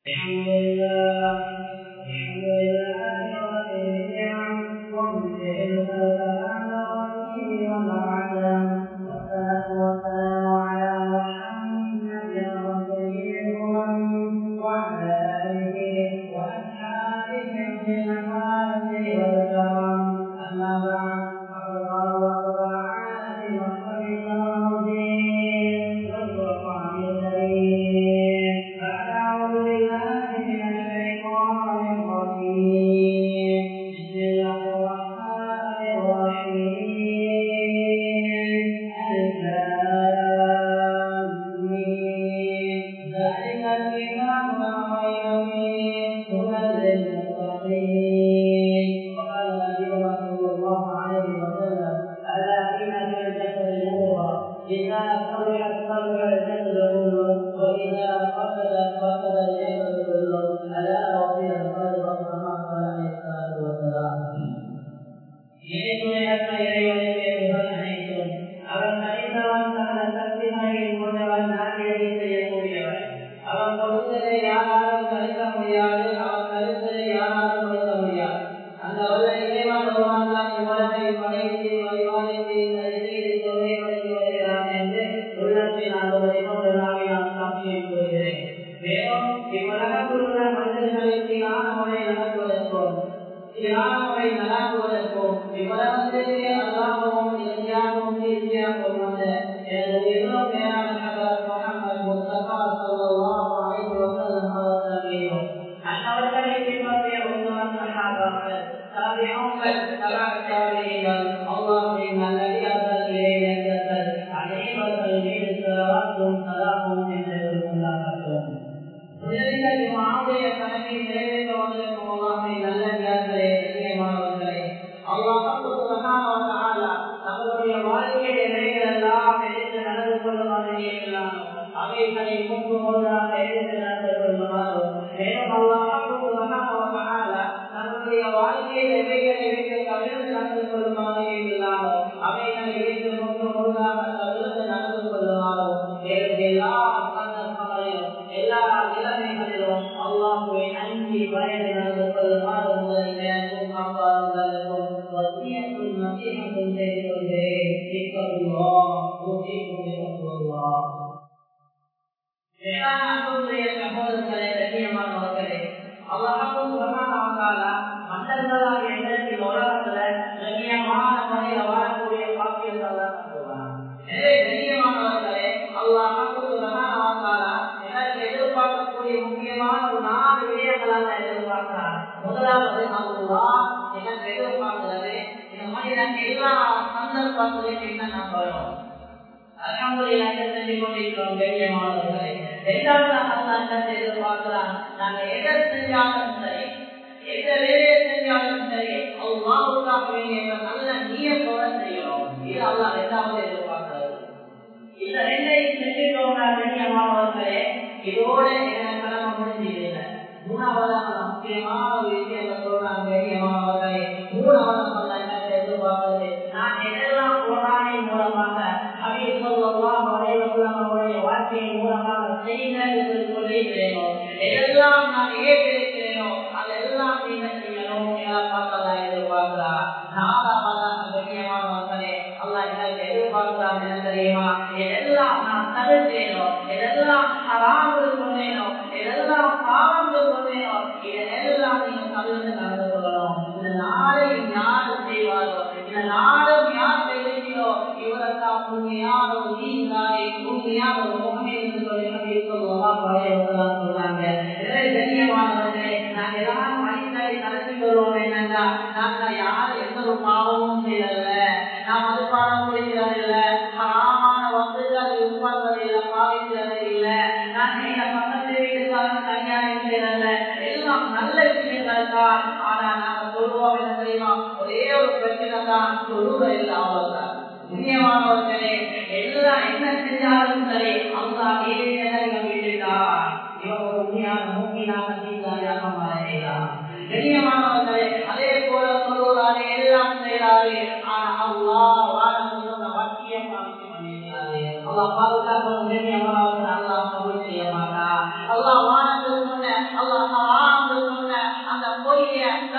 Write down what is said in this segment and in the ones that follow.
الحمد لله الحمد لله رب النعم ومجد الأمر ومعلم والصلاة والسلام على محمد رسول الأمم وعلى آله وأصحابه في المحاسن والكرم أما بعد فقد قال الله تعالى في محكم التوحيد والفرقان الكريم بعد أعوذ بالله من الشيطان الرجيم بسم الله الرحمن الرحيم ألف لام ميم ذلك الكتاب لا ريب فيه هدى للمتقين وقال النبي صلى الله عليه وسلم ألا إن في الجسد مضغة إذا صلحت صلح الجسد كله وإذا فسدت فسد الجسد كله ألا وفي القلب كما قال عليه الصلاة والسلام இறைத்துணையற்ற இறைவனுக்கே புகழ் அனைத்தும் அவன் தனித்தவன் தனது சக்திமையில் கொண்டவன் நாட்டியதை செய்யக்கூடியவன் அவன் கொடுத்ததை யாராலும் தடுக்க முடியாது அவன் தடுத்ததை யாராலும் கொடுக்க முடியாது அந்த வல்ல இறைவன் ஒருவன் தான் இவ்வுலகை படைத்து வழிபாடுத்து செய்து தொல்லைப்படுத்தி வருகிறான் என்று உள்ளத்தில் நான் ஒரு கொண்டு நான் சாட்சியம் கூறுகிறேன் மேலும் இவ்வுலகத்தில் உள்ள மனிதர்களுக்கு நான் முறை நடத்துவதற்கும் தியானத்தை நடாக்குவதற்கும் இவ்வுலகத்திலே அல்லாஹவும் இந்தியாவும் இந்தியாவும் வந்த எனது எல்லோரும் மேலான நபர் முகமது முஸ்தபா ஸல்லல்லாஹு அலைஹி வஸல்லம் அவர்கள் மீதும் அன்னவர்களை பின்பற்றிய உத்தம சஹாபாக்கள் தாபிஊன்கள் தபா தாபிஈன்கள் அல்லாஹ்வின் நல்லடியார்கள் இறைநேசர்கள் அனைவர்கள் மீது ஸலவாத்தும் ஸலாமும் என்று உண்டாகட்டும் முதலில் இம்மாவுடைய கடமை நிறைவேற்ற வந்திருக்கும் அல்லாஹ்வின் நல்லடியார்களே கண்ணியமானவர்களே அல்லாஹ் சுப்ஹானஹு வ தஆலா நம்மளுடைய வாழ்க்கையை நிறைகளெல்லாம் எடுத்து நடந்து கொள்ளுமாறு இயலாமோ அவைகளை முன்பு முழுதாக எடுத்து நடந்து கொள்ளுமாறோ மேலும் அல்லாஹ் சுப்ஹானஹு வ தஆலா நம்முடைய வாழ்க்கையை எவைகளை விட்டு கவிழ்ந்து நடந்து கொள்ளுமாறு இயலாமோ அவைகளை விட்டு முன்பு முழுதாக கவிழ்ந்து நடந்து கொள்ளுமாறோ மேலும் எல்லா சந்தர்ப்பங்களிலும் எல்லா நிலைமைகளிலும் அல்லாஹுவை அஞ்சி பயந்து நடந்து கொள்ளுமாறு உங்களை எனக்கும் காப்பாளர்களுக்கும் வசியத்தும் நசீகத்தும் செய்து கொள்கிறேன் இக்கல்லா ஊசிக்கும் இக்கல்லா அன்புடைய சகோதரர்களே கண்ணியமானவர்களே அல்லாஹும் சுபஹானஹு மன்னர்களாக எங்களுக்கு உலகத்துல கண்ணியமான முறையில் வாழக்கூடிய பாக்கியத்தை அல்லாஹ் தருவான் எனவே கண்ணியமானவர்களே அல்லாஹும் சுபஹானஹு எனக்கு எதிர்பார்க்கக்கூடிய முக்கியமான ஒரு நாலு விடயங்களாக எதிர்பார்க்கிறார் முதலாவது அல்லாஹ் எனக்கு எதிர்பார்க்கிறது இந்த மனிதன் எல்லா சந்தர்ப்பத்திலையும் என்ன நம்பணும் அல்ஹம்துலில்லாஹ் செஞ்சு கொண்டிருக்கிறோம் கண்ணியமானவர்களே இரண்டாவது அல்லாஹ் எதிர்பார்க்கிறான் நாங்க எதை செஞ்சாலும் சரி எந்த வேலையை செஞ்சாலும் சரி அல்லாஹுக்காக வேண்டிய நல்ல நீயத்தோட செய்யணும் இது அல்லாஹ் இரண்டாவது எதிர்பார்க்கிறது இந்த ரெண்டையும் செஞ்சுட்டோம்னா கண்ணியமானவர்களே இதோட என்ன கடமை முடிஞ்சதில்லை மூணாவதாக முக்கியமான ஒரு விஷயத்தை சொல்றாங்க கண்ணியமானவர்களே மூணாவது அல்ல என்ன எதிர்பார்க்கிறது நான் எதெல்லாம் குரானின் மூலமாக அபில் சொல்லலாம் அவருடைய வாழ்க்கையின் மூலமாக செய்யுங்கள் என்று சொல்லியிருக்கிறேனோ எதெல்லாம் நான் ஏற்றிருக்கிறேனோ அதெல்லாம் நீங்க செய்யணும் பார்த்ததா எதிர்பார்க்கிறா நாலாவதாக கண்ணியமானவர்களே அல்லா எனக்கு எதிர்பார்க்கிறான் என்ன தெரியுமா எதெல்லாம் நான் தடுத்தேனோ எதெல்லாம் ஹராமல் சொன்னேனோ எதெல்லாம் பாவங்கள் சொன்னேனோ இதெல்லாம் நீங்க தவிர்த்து நடந்து கொள்ளணும் இந்த நாளை யார் செய்வாரோ இந்த நாளும் யார் செய்கிறீர்களோ இவரெல்லாம் உண்மையான ஒரு நீங்காரை உண்மையான ஒரு முகமே என்று சொல்லி நபி சொல்லலாம் சொல்றாங்க எனவே கண்ணியமானவர்களே நாங்கள் எல்லாரும் மனிதரை நடத்தி கொள்வோம் என்னன்னா நாங்கள் யாரும் எந்த ஒரு பாவமும் செய்யல நாம் அது பாடம் முடிக்கிறதில்லை ஹராமான வசதிகள் உட்கார்வதில்லை பாவிக்கிறது இல்லை நாங்கள் எங்க பக்கத்து வீட்டுக்காரன் கல்யாணம் செய்யறதில்ல எல்லாம் நல்ல விஷயங்கள் தான் ஆனா நாங்க சொல்லுவோம் என்ன தெரியுமா ஒரே ஒரு பிரச்சனை தான் சொல்லுவதில்லை அவ்வளவுதான் புண்ணியமானவர்களே எல்லாம் என்ன செஞ்சாலும் சரி அல்லா ஏழையாக விட்டுட்டார் இவங்க உண்மையான மூக்கினாக தீங்காயாக மாறுகிறார் கண்ணியமானவர்களே அதே போல சொல்லுவதாலே எல்லாம் செய்யறாரு ஆனா அல்லா வாரம் சொன்ன வாக்கியம் காமிச்சு பண்ணியிருக்கிறாரு அல்லா பாதுகாப்பு கண்ணியமானவர்கள் அல்லா கபூல் செய்ய மாட்டா அல்லா வானத்தில் சொன்ன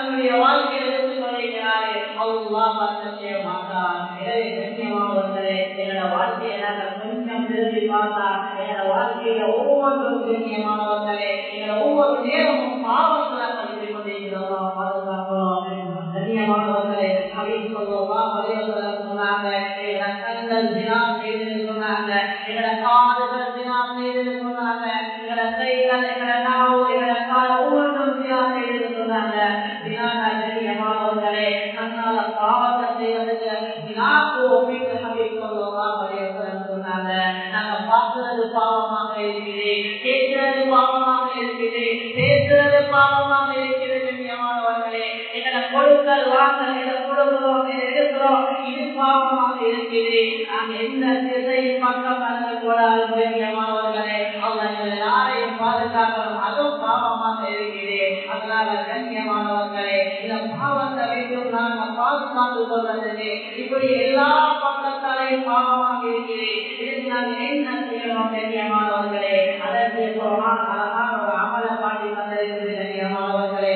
தன்னுடைய வாழ்க்கையில் எடுத்துக் கொள்கிறாரே அல்லாஹ் பார்க்க செய்ய மாட்டான் எனவே கண்ணியமானவர்களே என்னோட வாழ்க்கையை நாங்கள் கொஞ்சம் திரும்பி பார்த்தா என்னோட வாழ்க்கையில ஒவ்வொன்றும் கண்ணியமானவர்களே என்னோட ஒவ்வொரு நேரமும் பாவத்தில் கழித்துக் கொண்டிருக்கிறோம் பாதுகாக்கிறோம் கண்ணியமானவர்களே அப்படின்னு சொல்லுவோம் வலைவர்கள் சொன்னாங்க எங்களோட கண்கள் தினம் செய்து சொன்னாங்க எங்களோட காதுகள் தினம் செய்து சொன்னாங்க எங்களோட கைகள் எங்களோட நாவு எங்களோட கால் ஒவ்வொன்றும் தினம் செய்து சொன்னாங்க தினான கண்ணியமானவர்களே கண்ணால பாவத்தை செய்வதற்கு தினாக்கு ஒப்பிட்டு அப்படின்னு சொல்லுவோம் வலைவர்கள் சொன்னாங்க நாங்க பார்க்கிறது பாவமாக இருக்கிறது கேட்கிறது பாவமாக இருக்குது பேசுறது பாவமாக இருக்கிறது கண்ணியமானவர்களே எங்களை கொடுக்கல் வாங்கல் எங்களை கொடுக்கிறோம் எடுக்கிறோம் இது பாவமாக இருக்குது நாங்க எந்த திசையின் பக்கம் நடந்து போனாலும் கண்ணியமானவர்களே அவங்க எங்களை யாரையும் பாதுகாக்கணும் அதுவும் பாவமாக இருக்குது அதனால கண்ணியமானவர்களே இந்த பாவத்தை வைத்தும் நாங்க பாதுகாத்து கொள்வதற்கு இப்படி எல்லா பக்கத்தாலையும் பாவமாக இருக்குது இதுக்கு நாங்க என்ன செய்யணும் கண்ணியமானவர்களே அதற்கு குரான் அழகான ஒரு அமல பாட்டி தந்திருக்கிறது கண்ணியமானவர்களே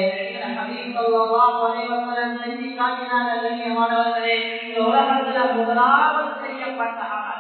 கண்ணியமானவர்களே இந்த உலகத்துல முதலாவது செய்யப்பட்ட அமல்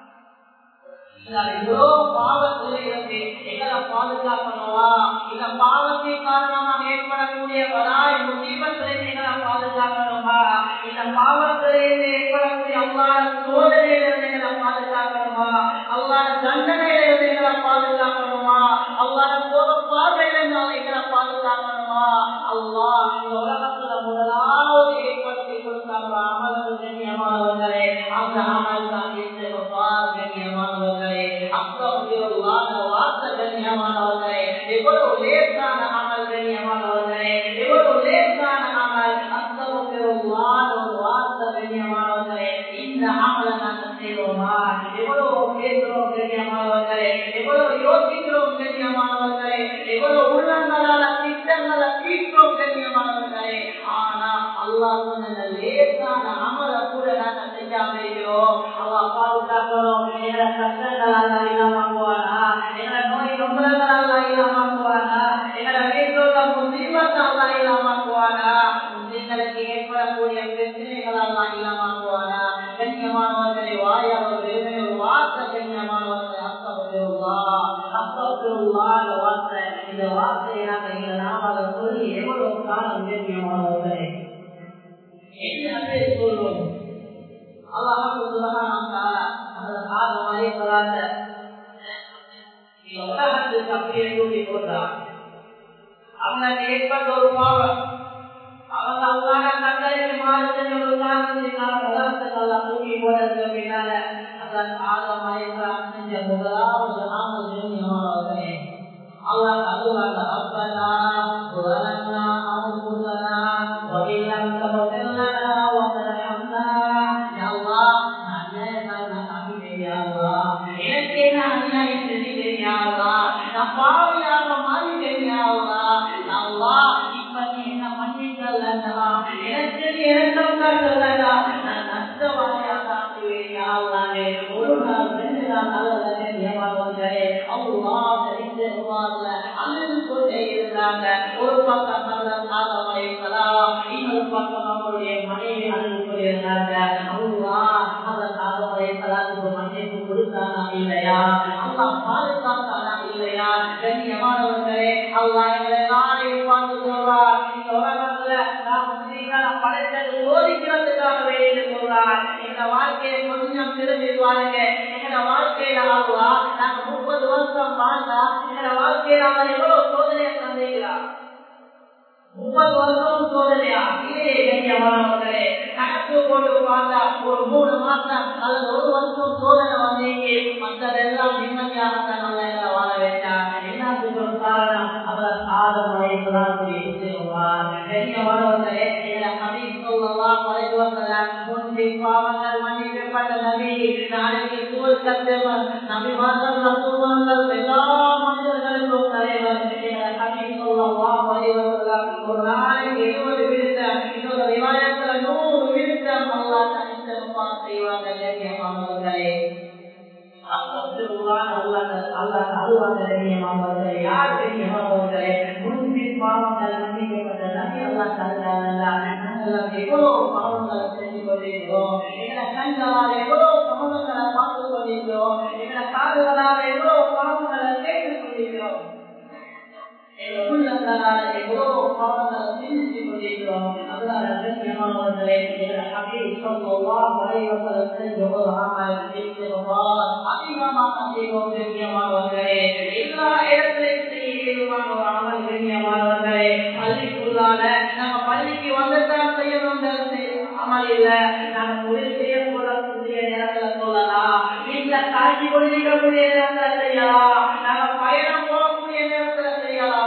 இவ்வளோ பாவத்தில் இருந்து எங்களை பாதுகாக்கணுமா இந்த பாவத்தின் காரணமாக ஏற்படக்கூடிய பலாய் முசீபத்திலிருந்து எங்களை பாதுகாக்கணுமா இந்த பாவத்திலிருந்து ஏற்படக்கூடிய அல்லாத சோதனையிலிருந்து எங்களை பாதுகாக்கணுமா அல்லாத தண்டனையிலிருந்து எங்களை பாதுகாக்கணுமா அல்லாத போத பார்வையிலிருந்து எங்களை பாதுகாக்கணுமா அல்லா இந்த உலகத்துல முதலாவது ஏற்படுத்தி கொடுத்தாங்க அமலுக்கு கண்ணியமானவர்களே அந்த அமல் தான் கண்ணியமானவர்களே அப்துல்லாத வார்த்தை கண்ணியமானவர்களே எவ்வளவு லேசான அமல் கண்ணியமானவர்களே எவ்வளவு லேசான அமல் அஸ்தகுல்லாத ஒரு வார்த்தை கண்ணியமானவர்களே இந்த அமலை நாங்கள் செய்வோமா எவ்வளவு பேசுறோம் கண்ணியமானவர்களே எவ்வளவு யோசிக்கிறோம் கண்ணியமானவர்களே எவ்வளவு உள்ளங்களால திட்டங்களை தீர்க்கிறோம் கண்ணியமானவர்களே ஆனா அல்லாஹ் சொன்ன லேசான அமலை கூட நாங்கள் செய்யாம இருக்கிறோம் அல்லாஹ் பாதுகாக்கிறோம் எங்களை கஷ்டங்களால் இல்லாமக்குவானா எங்களை நோய் நொம்பலங்களால் இல்லாமக்குவானா எங்களை வீட்டோட முசீபத்தால் இல்லாமக்குவானா முஸ்லிம்களுக்கு ஏற்படக்கூடிய பிரச்சனைகளால் இல்லாமக்குவானா கண்ணியமானவர்களை வாயால் ஒரு வேதனை ஒரு வார்த்தை கண்ணியமானவர்களை அஸ்தபுல்லா அஸ்தபுல்லா இந்த வார்த்தை இந்த வார்த்தையை நாங்கள் எங்கள் நாமால சொல்லி எவ்வளவு காலம் கண்ணியமானவர்களே என்ன பேர் சொல்வோம் அல்லாஹ் சுபஹானஹு அந்த ஆதம் அலைஹிஸ்ஸலாத்த உலகத்துக்கு அப்படியே தூக்கி போட்டார் அவங்களுக்கு ஏற்பட்ட ஒரு பாவம் அவங்க அல்லாத கட்டளைக்கு மாறுதல் ஒரு காரணத்தினால உலகத்துக்கு எல்லாம் தூக்கி போடுறதுக்கு பின்னால அந்த ஆதம் அலைஹிஸ்ஸலாம் செஞ்ச முதலாவது ஆமல் ஜென்யமானவர்களே Allah Ta'ala Rabbana Zalamna Anfusana wa illam taghfir lana wa tarhamna ya Allah அநியாயத்தால் நான் ya Allah எனக்கு என்ன அநியாயம் செஞ்சுட்டேன் ya Allah நான் பாவியாக மாறிட்டேன் ya Allah Allah இப்ப நீ என்ன மன்னிக்கலடா எனக்கு நீ இரக்கம் காட்டலடா நான் நஷ்டவாளியாக ஆக்குவேன் ya Allah ஒரு நாள் ரெண்டு நாள் அல்லது ஏமாறுவாங்களே அல்லாஹ் தெரிஞ்ச அல்லாஹ்ல அழுது கொண்டே இருந்தாங்க ஒரு பக்கம் ஆதம் அலைஹிஸ்ஸலாம் இன்னொரு பக்கம் அவருடைய மனைவி அழுது கொண்டே இருந்தாங்க அல்லாஹ் அந்த ஆதம் அலைஹிஸ்ஸலாத்துக்கு மன்னிப்பு கொடுத்தானா இல்லையா அல்லாஹ் பாதுகாத்தானா இல்லையா கண்ணியமானவர்களே அல்லாஹ் எங்களை நாளையும் பார்த்து சொல்றார் இந்த உலகத்துல நாம் முஸ்லீம்களை படைத்தது சோதிக்கிறதுக்காக வேண்டி சொல்றார் இந்த வாழ்க்கையை கொஞ்சம் திரும்பி பாருங்க எங்களோட வாழ்க்கையில ஆகுவா நாங்க முப்பது வருஷம் வாழ்ந்தா எங்களோட வாழ்க்கையில அவர் எவ்வளவு சோதனையை தந்திருக்கிறார் முப்பது வருஷம் சோதனையா இதே கண்ணியமானவர்களே கணக்கு போட்டு பார்த்தா ஒரு மூணு மாசம் அல்லது ஒரு வருஷம் சோதனை வந்தீங்க மற்றதெல்லாம் நிம்மதியாக நல்ல வாழ வேண்டாம் எல்லாத்துக்கு ஒரு காரணம் அவர் ஆதம் அழைப்பதான் கண்ணியமானவர்களே எங்களை ஹபீப் சொல்லலாம் வரைந்து வந்ததால் முன்பின் பாவங்கள் மன்னிக்கப்பட்ட நபி நாளைக்கு சுவர்க்கத்தில் நபி மாதம் ரசூல்மார்கள் எல்லா மனிதர்களுக்கும் தலைவர் எங்களை ஹபீப் சொல்லலாம் வரைந்து வந்ததால் ஒரு நாளைக்கு எழுபது விருத்தம் இன்னொரு விவாதத்தில் நூறு விருத்தம் அல்லா தனித்தருமா செய்வார்கள் கண்ணியமானவர்களே யார் கண்ணியமானவர்களே முன்பின் பாவங்கள் பாவங்கள் மன்னிக்கப்பட்ட நபி அல்லா தந்தாரா நாங்கள் எவ்வளவு பாவங்களை செஞ்சு கொண்டிருக்கிறோம் எங்களை கண்களால் எவ்வளவு பாவங்களை பார்த்து கொண்டிருக்கிறோம் எங்களை காதுகளால் எவ்வளவு பாவங்களை கேட்டுக் கொண்டிருக்கிறோம் எங்கள் உள்ளங்களால் எவ்வளவு பாவங்களை சிந்தித்துக் கொண்டிருக்கிறோம் அதனால கண்ணியமானவர்களே எங்கள் ஹபீப் ஸல்லல்லாஹு அலைஹி வஸல்லம் செஞ்ச ஒரு அமல் இஸ்திக்பார் அதிகமாக செய்வோம் கண்ணியமானவர்களே எல்லா இடத்திலையும் செய்யமான ஒரு அமல் கண்ணியமானவர்களே பள்ளிக்குள்ளால நம்ம பள்ளிக்கு வந்துதான் செய்யணும் அமல் இல்ல நம்ம தொழில் செய்யக்கூடிய நேரத்துல சொல்லலாம் வீட்டுல காட்சி கொண்டிருக்கக்கூடிய நேரத்துல செய்யலாம் நம்ம பயணம் போகக்கூடிய நேரத்துல செய்யலாம்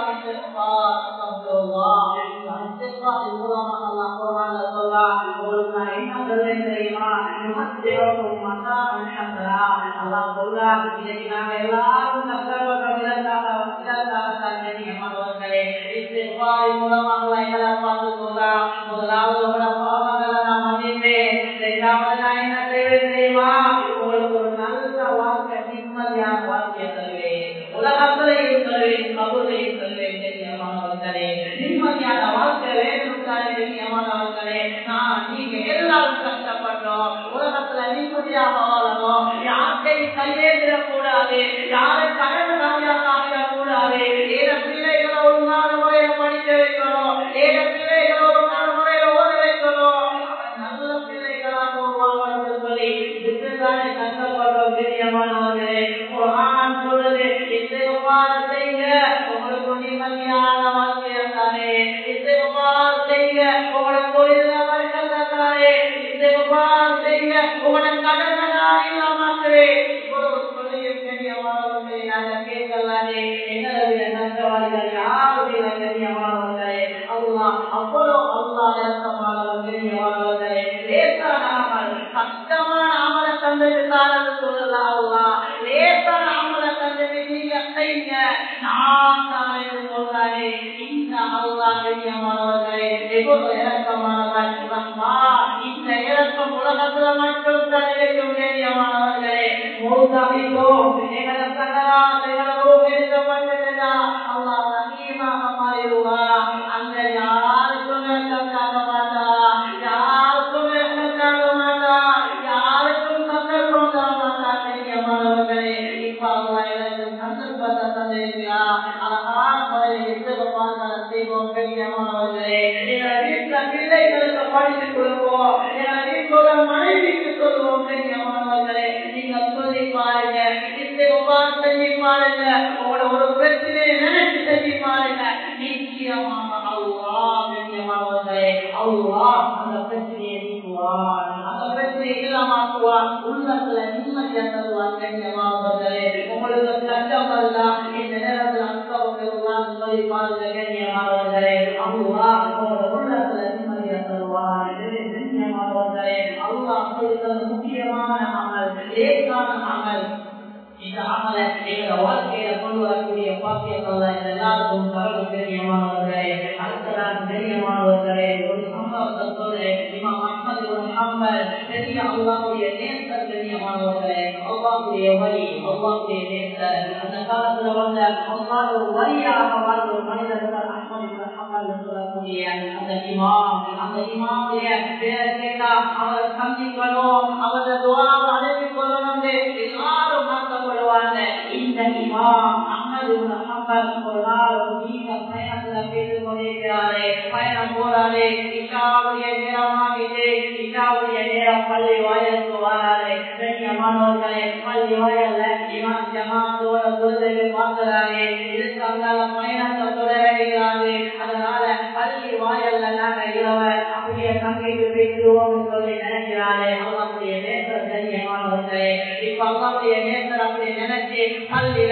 உங்களுக்கு ஒரு நல்ல வாழ்க்கை நிம்மதியான வாழ்க்கையை தருவேன் உலகத்திலையும் தருவேன் கபூரையும் தருவேன் கண்ணியமானவர்களே நிம்மதியான வாழ்க்கை வேண்டும் தானே கண்ணியமானவர்களே நான் நீங்க எல்லாரும் கஷ்டப்பட்டோம் உலகத்துல நிம்மதியாக வாழணும் யார்கிட்டையும் கையேந்திரக் கூடாது யாரும் கடமையாக ஆகிடக்கூடாது ஏத பிள்ளைகளை ஒரு நாள் முறையில படிக்க வைக்கணும் ஏத பிள்ளைகளை ஒரு நாள் முறையில ஓட வைக்கணும் அவன் நல்ல பிள்ளைகளாக உருவாகணும் சொல்லி இதுக்குதானே கஷ்டப்படுறோம் கண்ணியமானவர்களே குர்ஆன் சொல்லுது இஸ்திக்பார் செய்யுங்க உங்களுக்கு நிம்மதியான வாழ்க்கை தானே இஸ்திக்பார் செய்யுங்க உங்களோட தொழில வர்க்கங்கள் தானே இஸ்திக்பார் செய்யுங்க உங்களோட கடன்களா இல்லாமக்குவே இவ்வளவு சொல்லியும் கண்ணியமானவர்களே நாங்கள் கேட்கலானே எங்களது நஷ்டவாதிகள் யாரும் இல்லை கண்ணியமானவர்களே அல்லாஹ் அவ்வளவு அல்லாஹ் இறக்கமானவர் கண்ணியமானவர்களே லேசான அமல் கஷ்டமான அமலை தந்தது தாரது சொல்லலாம் அல்லாஹ் லேசான அமலை தந்தது நீங்க செய்யுங்க நான் தான் என்று சொல்றாரே இந்த அல்லாஹ் கண்ணியமானவர்களே எவ்வளவு இறக்கமானவர் ரஹ்மா இந்த இறக்கம் உலகத்துல மட்டும் தான் இருக்கும் கண்ணியமானவர்களே மௌதாவிக்கும் எங்களை சகலால் எங்களோ எழுதப்பட்டதுனா அல்லாஹ் ரஹீமாக மாறிடுவா அந்த யாருக்கும் இறக்கத்தாக மாட்டா யாருக்கும் இறக்கத்தாக மாட்டா யாருக்கும் சந்தர்ப்பம் தர மாட்டா கண்ணியமானவர்களே இப்ப அல்லாஹ் எனக்கு சந்தர்ப்பத்தை தந்திருக்கிறா அழகான முறையில் இசைப்பாங்களை செய்வோம் கண்ணியமானவர்களே எங்களை வீட்டுல பிள்ளைகளுக்கு படித்து கொடுப்போம் எங்களை வீட்டோட மனைவிக்கு சொல்லுவோம் கண்ணியமானவர்களே நீங்க சொல்லி பாருங்க இசைப்பால் செஞ்சு பாருங்க உங்களோட ஒரு பிரச்சனையை நினைச்சு செஞ்சு பாருங்க நிச்சயமாக அல்லாஹ் கண்ணியமானவர்களே அல்லாஹ் அந்த பிரச்சனையை நீக்குவார் அந்த பிரச்சனையை இல்லாமாக்குவார் உள்ளத்துல நிம்மதியா தருவார் கண்ணியமானவர்களே உங்களுக்கு கஷ்டம் வருதா இந்த நேரத்தில் அஸ்தவர்கள்லாம் சொல்லி பாருங்க கண்ணியமானவர்களே அல்லாஹ் உங்களோட உள்ளத்துல நிம்மதியா தருவார் கண்ணியமானவர்களே அல்லாஹ் சொல்லி தந்த முக்கியமான அமல் லேசான அமல் இந்த அமலை எங்க வாழ்க்கையில கொண்டு வரக்கூடிய பாக்கியங்கள் எல்லாருக்கும் கடவுள் தெரியமானவர்களே அடுத்ததான் தெரியமானவர்களே ஒரு சம்பவத்தை சொல்ல இமாம் அஹ்மது ஒரு முஹம்மது பெரிய அல்லாஹ்வுடைய நேசர் தெரியமானவர்களே அல்லாஹ்வுடைய வழி அல்லாஹ்வுடைய நேசர் அந்த காலத்துல வந்த அல்லாஹ் ஒரு வழியாக வாழ்ந்த ஒரு மனிதர் தான் அஹ்மது இப்னு முஹம்மது சொல்லக்கூடிய அந்த இமாம் அந்த இமாமுடைய பேரை கேட்டா அவரை சந்திக்கணும் அவரது துவாவை அழைத்துக் கொள்ளணும் எல்லாரும் பார்க்கப்படுவாங்க இந்த இமாம் அஹ்மது இப்னு முஹம்மது ஒரு நாள் ஒரு நீண்ட பயணத்துல பேசிக் கொண்டிருக்கிறாரே பயணம் போறாரே இஷாவுடைய நேரமாகிட்டு இஷாவுடைய நேரம் பள்ளி வாயிலுக்கு வராரு கண்ணியமானவர்களே பள்ளி வாயல்ல இமாம் ஜமாத்தோட தொழுதை பார்க்கிறாரே இதுக்கு அங்கால பயணத்தை தொடர்கிறாரு அதனால பள்ளி வாயல்ல நாங்க இரவ அப்படியே தங்கிட்டு பேசுவோம் சொல்லி நினைக்கிறாரே அவங்களுடைய நேசர் கண்ணியமானவர்களே இப்ப அவங்களுடைய நேசர் அப்படி நினைச்சு பள்ளியில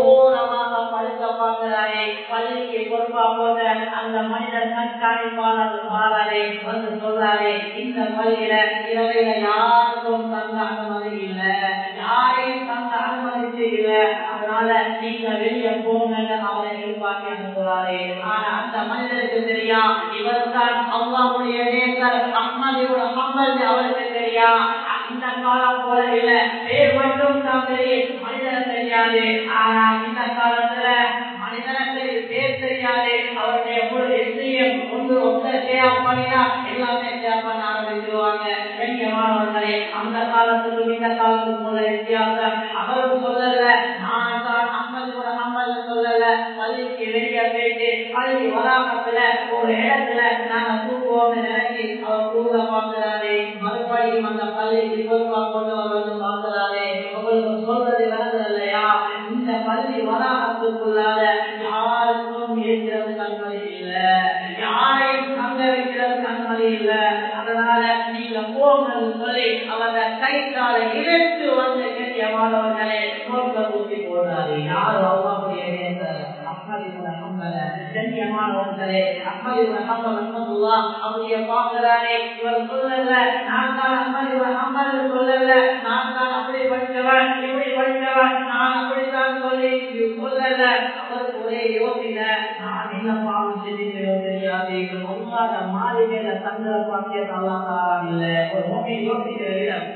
ஓரமாக படுக்க பார்க்கிறாரே பள்ளிக்கு பொறுப்பா போத அந்த மனிதர் கண்காணிப்பாளர் மாறாரே வந்து சொல்றாரே இந்த பள்ளியில இரவையில யாருக்கும் தந்த அனுமதி இல்ல யாரையும் தந்த அனுமதி இல்ல அதனால நீங்க வெளியே போங்கன்னு அவரை எதிர்பார்த்து அனுப்புறாரே ஆனா அந்த மனிதருக்கு தெரியா இவர் தான் அல்லாவுடைய நேசர் அஹ்மதியோட அம்மது அவருக்கு தெரியா இந்த காலம் போல இல்ல பேர் மட்டும் தான் தெரியும் மனிதனை தெரியாது ஆனா இந்த காலத்துல மனிதனுக்கு பேர் தெரியாது அவருடைய முழு தேவை பண்ணினா எல்லாமே தேவை பண்ண ஆரம்பிச்சிருவாங்க கண்ணியமானவர்களே அந்த காலத்துக்கும் இந்த காலத்துக்கும் உள்ள வித்தியாசம் அவரும் சொல்லல நான் தான் அம்மது கூட அம்மது சொல்லல பள்ளிக்கு வெளியே போயிட்டு பள்ளி வளாகத்துல ஒரு இடத்துல நாங்க தூக்குவோம்னு நினைச்சு அவர் தூங்க பார்க்கிறாரு மறுபடியும் அந்த பள்ளிக்கு பொறுப்பா கொண்டு வந்து பார்க்கிறாரு உங்களுக்கு சொல்றது விளங்குது இல்லையா இந்த பள்ளி வளாகத்துக்குள்ளால யாருக்கும் இருக்கிறது கண்மணி இல்லை யாரையும் தங்க வைக்கிறது கண்மணி இல்லை அதனால நீங்க போகணும்னு சொல்லி அவங்க கைத்தால இழுத்து வந்து கண்ணியமானவர்களே நோக்க தூக்கி போடுறாரு யாரும் அல்லாவுடைய கண்ணியமானவர்களே அம்மதி ரஹமத்துல்லா அப்படியே பார்க்கிறாரே இவர் சொல்லல நான் தான் அம்மதி ரஹமது சொல்லல நான் தான் அப்படி படித்தவன் இப்படி படித்தவன் நான் அப்படித்தான் சொல்லி சொல்லல அவருக்கு ஒரே யோசனை நான் என்ன பாவம் செஞ்சிருக்கோ தெரியாது உங்களாத மாளிகையில தங்குற பாக்கியம் நல்லா தான் இல்லை ஒரு முக்கிய யோசிக்கிற இடம்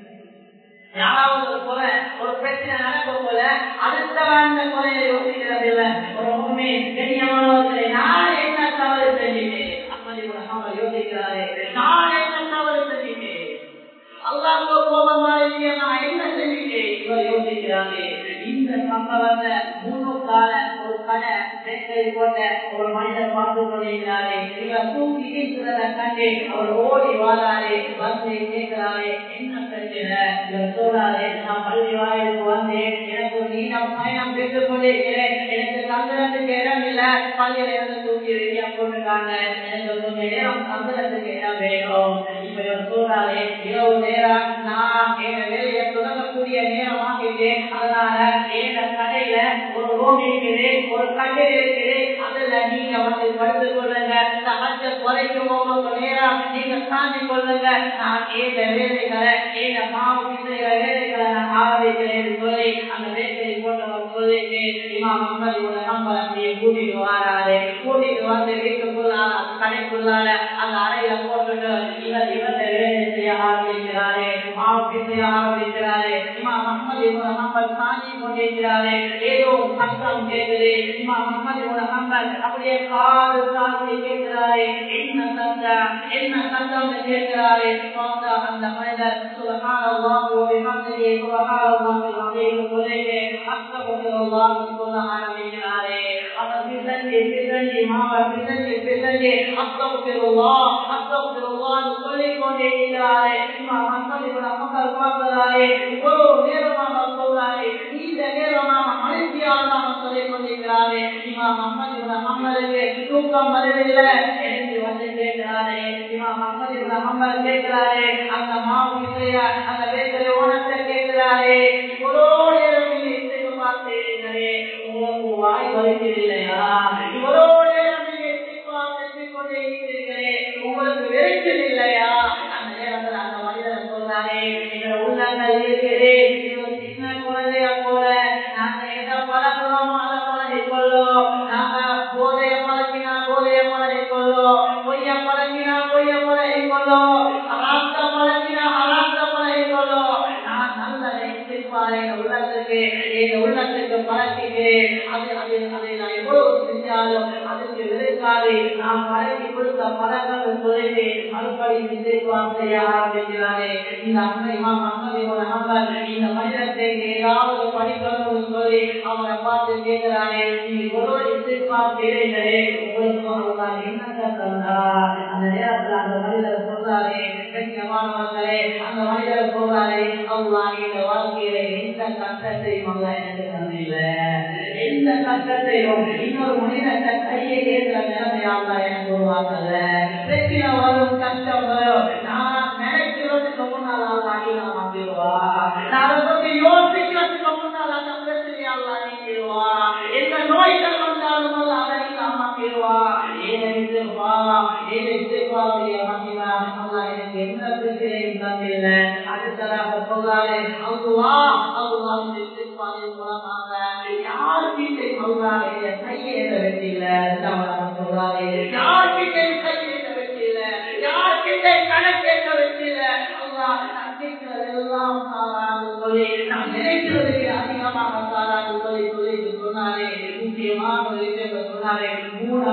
யாராவது ஒரு கொலை ஒரு பிரச்சனை நடக்க போல அடுத்த வாழ்ந்த கொலையை யோசிக்கிறது இல்ல ஒரு முகமே கண்ணியமானவர்களை நான் என்ன தவறு செஞ்சிட்டேன் அம்மதி முகமது யோசிக்கிறாரே நான் என்ன தவறு செஞ்சிட்டேன் அல்லாஹ் கோபமா இல்லையா நான் என்ன செஞ்சிட்டேன் இவர் யோசிக்கிறாரே இந்த சம்பவத்தை மூணு கால ஒரு கடை பேக்கரி போட்ட ஒரு மனிதர் பார்த்து கொண்டிருக்கிறாரே இவர் தூக்கி இருக்கிறத கண்டு அவர் ஓடி வாராரே வந்து கேட்கிறாரே என்ன பிரச்சனை இவர் சொல்றாரு நான் பள்ளி வாயிலுக்கு வந்தேன் எனக்கு ஒரு நீளம் பயணம் பெற்றுக் கொண்டிருக்கிறேன் எனக்கு தங்குறதுக்கு இடம் இல்ல பள்ளியில இருந்து தூக்கி வெளியே போட்டுருக்காங்க எனக்கு கொஞ்சம் நேரம் தங்குறதுக்கு இடம் வேணும் இப்ப இவர் சொல்றாரு இரவு நேரம் நான் என் வேலையை தொடங்கக்கூடிய நேரம் ஆகிட்டேன் அதனால என் கடையில ஒரு ரூம் இருக்குது ஒரு கட்டை இருக்குது அதுல நீங்க வந்து படுத்து கொள்ளுங்க சகஜ குறைக்கும் போது நேரம் நீங்க தாண்டி கொள்ளுங்க நான் ஏத வேலைகளை ஏத மாவு பிசைகிற வேலைகளை நான் ஆரம்பிக்கிறேன் சொல்லி அந்த வேலையை போட்டவர் சொல்லிட்டு இமா மம்மதியோட நம்பர் அப்படியே கூட்டிட்டு வராரு கூட்டிட்டு வந்து வீட்டுக்குள்ளார கடைக்குள்ளார அந்த அறையில போட்டுட்டு இவர் இவரை வேலை செய்ய ஆரம்பிக்கிறாரு மாவு பிசைய ஆரம்பிக்கிறாரு இமா மம்மதியோட நம்பர் தாண்டி கொண்டிருக்கிறாரு ஏதோ சத்தம் கேட்குது இமா மம்மதியோட நம்பர் அப்படியே காது காது கேட்கிறாரு என்ன சத்தம் என்ன சத்தம் கேட்கிறாரு பார்த்தா அந்த மனிதர் சுபஹான அல்லாஹ் வ பிஹம்திஹி சுபஹான அல்லாஹ் அலீஹி சொல்லிட்டு அஸ்தக்ஃபிருல்லாஹ் சொல்ல ஆரம்பிக்கிறாரு அவர் பிசஞ்சி பிசஞ்சி மாவ பிசஞ்சி பிசஞ்சி அஸ்தக்ஃபிருல்லாஹ் அஸ்தக்ஃபிருல்லாஹ் சொல்லிக் கொண்டே இருக்கிறாரு இமா மம்மதியோட மக்கள் பார்க்கிறாரு இவ்வளவு நேரமாக சொல்றாரு இந்த நேரமாக மனுஷியாக சொல்லிக் கொண்டிருக்கிறாரு இமா மம்மதியோட மம்மலுக்கு தூக்கம் வருதில்லை எழுந்து வந்து கேட்கிறாரு இமா மம்மதியோட மம்மல் கேட்கிறாரு அந்த மாவு இல்லையா அந்த வேசலை ஓனத்தை கேட்கிறாரு இவ்வளோ நேரம் நீங்க இசைவு பார்த்தீங்களே உங்களுக்கு வாய் வலிக்கவில்லையா இவ்வளோ நேரம் நீங்க இசைவா செஞ்சு கொண்டே இருக்கிறீர்களே உங்களுக்கு வெறிச்சல் இல்லையா அந்த நேரத்தில் அந்த மனிதர் சொல்றாரு எங்க உள்ளங்கள் இருக்குது இவர் சின்ன குழந்தையா போல நாங்க எதை பழக்கிறோமோ அதை பழகி கொள்ளும் நாங்க போதைய பழக்கினா போதைய பழகி கொள்ளும் பொய்ய பழக்கினா பொய்ய பழகி கொள்ளும் அராத்த பழக்கினா அராத்த பழகி கொள்ளும் நான் நல்ல இசைப்பாரு என் உள்ளத்துக்கு என் உள்ளத்துக்கு பழக்கிறேன் அது அது அதை நான் எவ்வளவு செஞ்சாலும் அதுக்கு விருக்காது நான் பழகி கொடுத்த பழக்கம் சொல்லிட்டு மறுபடியும் இசைப்பார் செய்ய ஆரம்பிக்கிறாரே இந்த அம்மை அம்மதியோட நம்பர் இந்த மனிதத்தை ஏதாவது படிக்கணும்னு சொல்லி அவனை பார்த்து கேட்கிறானே நீ இவ்வளவு இசைப்பார் செய்கிறீங்களே உங்களுக்கு அவர்தான் என்ன தந்தா அந்த நேரத்தில் அந்த மனிதர் சொல்றாரே கண்ணியமானவர்களே அந்த மனிதர் சொல்றாரே அவ்வா இந்த வாழ்க்கையில எந்த கஷ்டத்தையும் அல்ல எனக்கு தந்தில்ல எந்த கஷ்டத்தையும் இன்னொரு மனிதன் கையை ஏற்ற நிலைமையாக எனக்கு உருவாக்கல பிரச்சனை வரும் கஷ்டம் வரும் நான் நினைக்கிறதுக்கு முன்னால் அல்லாஹ் நான் மாத்திடுவா நான் அதை பத்தி யோசிக்கிறதுக்கு முன்னால் அந்த பிரச்சனையை அல்லாஹ் நீக்கிடுவா எந்த நோய்கள் வந்தாலும் அல்லாஹ் அதை மாத்திடுவா ஏழை வா ஏழை வாவுடைய மகிமா அல்லாஹ் எனக்கு எந்த பிரச்சனையும் தந்தில்ல அடுத்ததாக சொல்றாரு அல்லாஹ் அல்லாஹ் இஸ்திக்பாரின் மூலமாக யார் வீட்டை சொல்றாரு கையை வெட்டில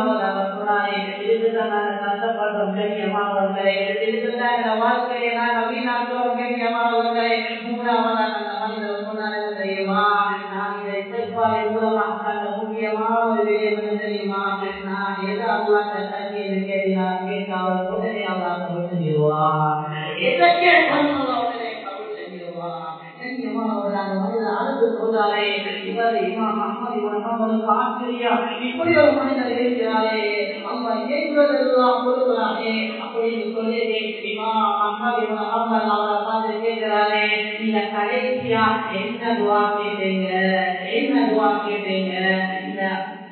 அவர் சொன்னாரே இதுதான் நாங்கள் கஷ்டப்படுறோம் கண்ணியமானவர்களே இதுதான் இந்த வாழ்க்கையை நாங்கள் வீணாக்குறோம் கண்ணியமானவர்களே மூன்றாவதாக அந்த மனிதர் சொன்னாரே தெரியுமா நான் இதை இசைப்பாவின் மூலமாக கண்ட முக்கியமான ஒரு விடயம் என்ன தெரியுமா நான் எது அல்லாட்ட தண்ணி கேட்கிறார் கேட்க அவர் உடனே அல்லாட்ட போய் செஞ்சிருவார் எதை கேட்டாலும் அல்லாஹ் உடனே கபூல் செஞ்சிருவார் இப்படி ஒரு மனிதர் இருக்கிறாரே அல்லா இயங்குவதெல்லாம் கொடுக்கிறாரே அப்படின்னு சொல்லி பார்த்து கேட்கிறாரே நீங்க கடைசியா என்ன துவா கேட்டீங்க என்ன துவா கேட்டீங்க இந்த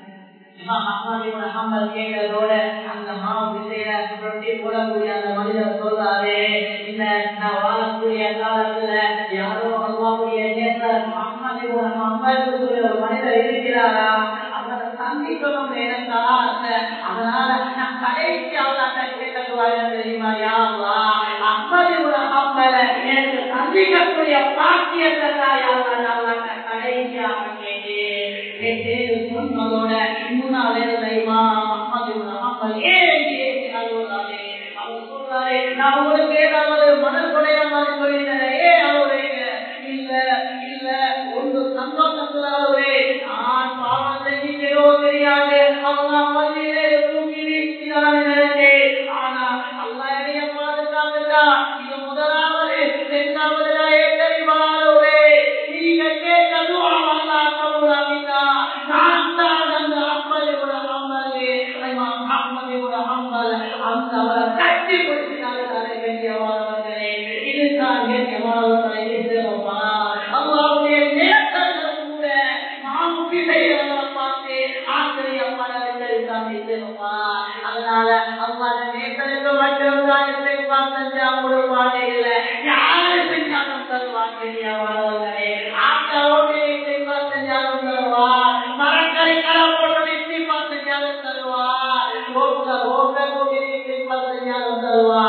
கேட்டதோட அந்த மாவு திசையில ரொட்டி போடக்கூடிய அந்த மனிதர் சொல்றாரு இந்த நான் வாழக்கூடிய காலத்துல யாரோ அல்லாவுடைய நேசர் அஹ்மது அஹ்மது ஒரு மனிதர் இருக்கிறாரா அவரை சந்திக்கணும் எனக்கு ஆசை அதனால நான் கடைசி அல்லாட்ட கேட்கக்கூடாது தெரியுமா யாவா அஹ்மது அஹ்மத எனக்கு சந்திக்கக்கூடிய பாக்கியத்தை தான் யாவா கடைசியாக கேட்டேன் கேட்டேன் சொன்னதோட முன்னாலே தெரியுமா அஹ்மது அஹ்மது ஏன் அழுவதாலே அவர் சொல்றாரு நான் உங்களுக்கு ஏதாவது மணல் கொடையா மாதிரி சொல்லிட்டேன் ஏன் அழுவுறீங்க இல்ல இல்ல ஒன்று சந்தோஷத்துல அழுவே நான் பாவம் செஞ்சிட்டோ தெரியாது அல்லா மதியிலே தூக்கி வீசினான்னு நினைச்சேன் ஆனா அல்லா என்னைய பாதுகாத்துட்டா இது முதலாவது இரண்டாவது ஏன் தெரியுமா அழுவே நீங்க கேட்ட துவா அல்லா கபூலாக்கிட்டா நான் தான் அந்த அம்மதியோட அம்மது அம்மதியோட அம்மல் அந்த அவரை கட்டி பிடிச்சினாலே வேண்டியவானவர்களே இதுதான் வேண்டியவானவர்களை இருக்கிறோமா அல்லாவுடைய நேரத்தில் கூட மாமுட்டி செய்யறவரை பார்த்து ஆச்சரியப்படவில்லை தான் இருக்கிறோமா அதனால அல்லாத நேரத்திற்கு மட்டும்தான் செஞ்சா முழுவாடே இல்லை யாரு செஞ்சாலும் தருவாங்க வேண்டியவானவர்களே ஆக்களோடு செஞ்சாலும் தருவா மரக்கறி கடை போட்டு இஸ்திப்பா செஞ்சாலும் தருவா ரோட்ல ரோட்ல போட்டு இஸ்திப்பா செஞ்சாலும் தருவா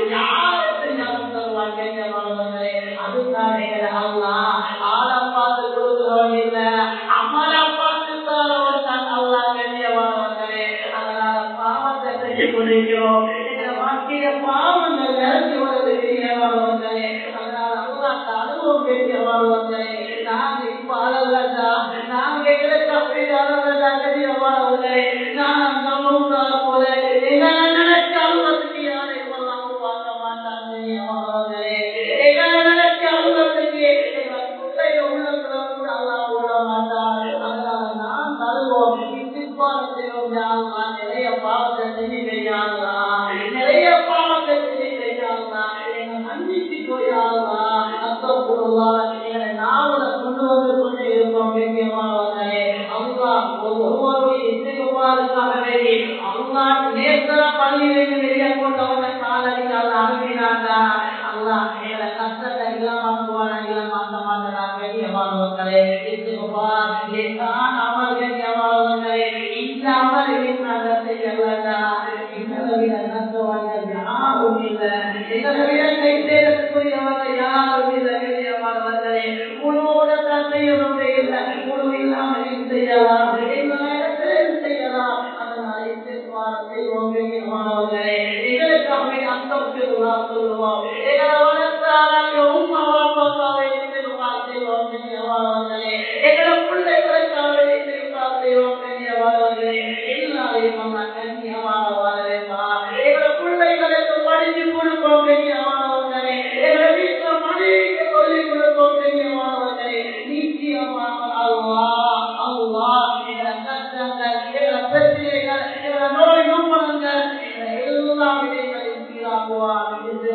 யாரு செஞ்சாலும் தருவா கேட்கவானவர்களே அதுதான் எங்களை அல்லா ஆளை பார்த்து கொடுக்கிறவன் இல்ல அமலை பார்த்து தரவன் தான் அல்லா கேட்கவானவர்களே அதனால பாவத்தை செஞ்சு கொண்டிருக்கிறோம் எங்களை வாழ்க்கையில பாவங்கள் நிரம்பி வருவது கேட்கவானவர்களே அதனால அல்லாட்ட அனுபவம் கேட்கவானவர்களே நாங்க இப்ப அழகா நாங்க எங்களுக்கு அப்படி அழகா கேட்கவானவர்களே நான் நம்ம போல எங்களை நினைச்ச அலுவலகத்துக்கு யாரை கொள்ளாம பார்க்க மாட்டாங்க அவர்களே எங்களை நினைச்ச அலுவலகத்துக்கு எங்களை குட்டைய உள்ளத்துல கூட அல்லா விட மாட்டார் அதனால நான் தருவோம் இத்திப்பான செய்வோம் யாருலாம் நிறைய பாவத்தை செஞ்சு செய்யாங்களா நிறைய பாவத்தை செஞ்சு செய்யாங்களா எங்க மன்னிச்சுக்கோ யாருலா அர்த்தம் கூடலா எங்களை நாவல கொண்டு வந்து கொண்டு இருக்கோம் வேண்டியவானே அல்லா ஒவ்வொருவருடைய இசைவாளுக்காக வேண்டி அல்லா நேசர பள்ளியிலிருந்து வெளியே கொண்டவங்க காலடிக்கால அனுப்பினாண்டா அல்லா எங்களை கஷ்டத்தை இல்லாமக்குவானா இல்லாமக்க மாட்டா வேண்டியவானவர்களே இசைவா லேசான அமல் வேண்டியவானவர்களே இந்த அமலின் அதை செய்யலடா எங்களை விட நஷ்டவாய்கள் யாரும் இல்லை எங்களை விட கை சேரத்துக்குரியவர்கள் யாரும் இல்லை வேண்டியவானவர்களே முழுவோட தந்தையும் இல்லை முழு இல்லாமல் செய்யலாம் எல்லா இடத்திலும் செய்யலாம் அதனால இசைவார செய்வோம் வேண்டியவானவர்களே எங்களுக்காக அந்தம் திருவிழா சொல்லுவோம் எங்களை வளர்த்தாராங்க உமா பாப்பாவை திருவிழா செய்வோம் வேண்டியவானவர்களே எங்களை பிள்ளைகளுக்காக திருவிழா செய்வோம் வேண்டியவானவர்களே எல்லாரையும் நம்ம கண்ணியமாக வாழவேமா எங்களை பிள்ளைகளுக்கு படிச்சு கொடுப்போம் வேண்டியவானவர்களே எங்களை வீட்டில் மனைவிக்கு சொல்லிக் கொடுப்போம் வேண்டியவானவர்களே நிச்சயமாக அல்லா அல்லா எங்களை கஷ்டங்கள் எங்களை பிரச்சனைகள் எங்களை நோய் நோம்பலங்கள் எங்களை எல்லா விடயங்களையும் சீராக்குவார் என்று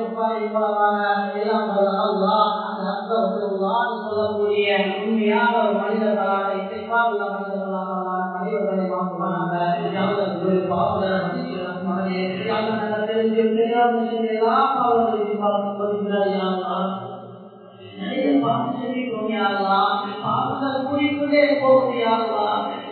எல்லாம் அல்லா அந்த அர்த்தம் சொல்லக்கூடிய உண்மையான ஒரு மனிதர்களாக இசைப்பாவுள்ள மனிதர்களாக மனிதர்களை வாங்குவாங்க யாவது பாவங்களை மன்னிக்கிறோம் மகனே யாவது தெரிஞ்சு தெரியாத எல்லாம் பாவங்களை பார்த்து நிறைய பாவம் செஞ்சுக்கோங்க யாருலா பாவங்கள் குறிப்பிட்டே போகுது யாருலா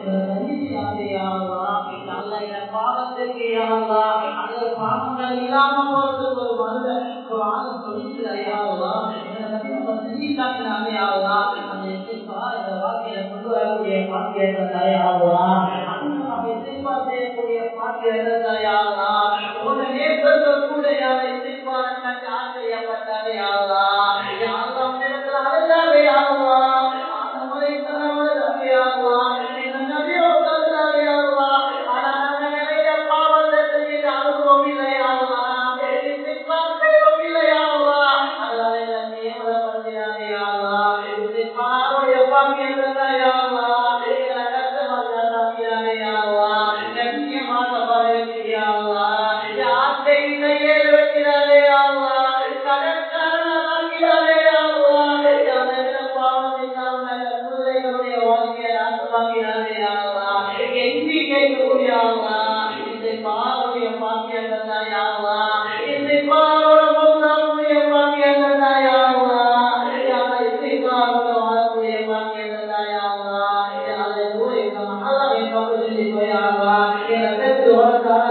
நல்ல பாவத்துக்கு யாருலா அந்த பாவங்கள் இல்லாம போறதுக்கு ஒரு மனித குரான சொல்லிச்சு யாருலா செஞ்சு காட்டினாங்க யாருலா அந்த இந்த வாழ்க்கையில கொண்டு வரக்கூடிய பாக்கியத்தை யாருலா அந்த இஸ்திக்பார் செய்யக்கூடிய பாக்கியத்தை யாரா உன்னை நேசத்தக்கூடிய இஸ்திக்பார் எனக்கு ஆச்சரியப்பட்டதை யாரா யாரா நேரத்தில் அழுதாவே யாரா ஆண்டவரை தரவதாக யாரா இந்த நபியோ தந்தாவே யாரா ஆனா நாங்கள் நிறைய பாவத்தை செய்ய அனுபவம் இல்லை யாரா இஸ்திக்பார் செய்வோம் இல்லை யாரா அதனால என்ன நியமனப்படுத்தினாவே யாரா இஸ்திக்பாருடைய பாக்கியத்தை யாரா Allah